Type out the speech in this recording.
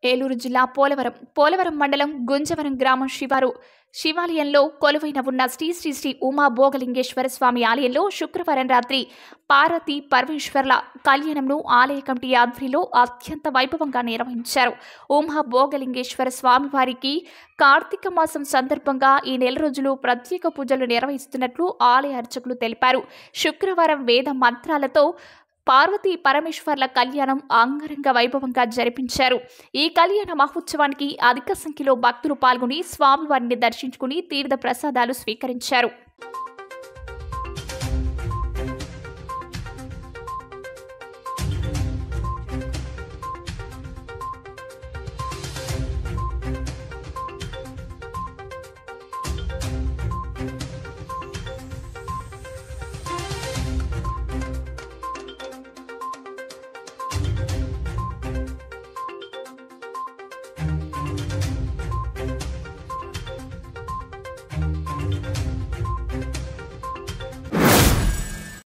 ఏలూరు జిల్లా పోలవరం పోలవరం మండలం గుంజవరం గ్రామం శివారు శివాలయంలో కొలువైన ఉన్న శ్రీ శ్రీ శ్రీ ఉమా భోగలింగేశ్వర స్వామి ఆలయంలో శుక్రవారం రాత్రి పార్వతి పరమేశ్వర్ల కళ్యాణంను ఆలయ కమిటీ ఆధ్వర్యంలో అత్యంత వైభవంగా నిర్వహించారు ఉమా భోగలింగేశ్వర స్వామి వారికి కార్తీక మాసం సందర్భంగా ఈ నెల రోజులు ప్రత్యేక పూజలు నిర్వహిస్తున్నట్లు ఆలయ అర్చకులు తెలిపారు శుక్రవారం వేద మంత్రాలతో పార్వతీ పరమేశ్వర్ల కళ్యాణం అంగరంగ వైభవంగా జరిపించారు ఈ కళ్యాణ మహోత్సవానికి అధిక సంఖ్యలో భక్తులు పాల్గొని స్వామివారిని దర్శించుకుని తీర్థ ప్రసాదాలు స్వీకరించారు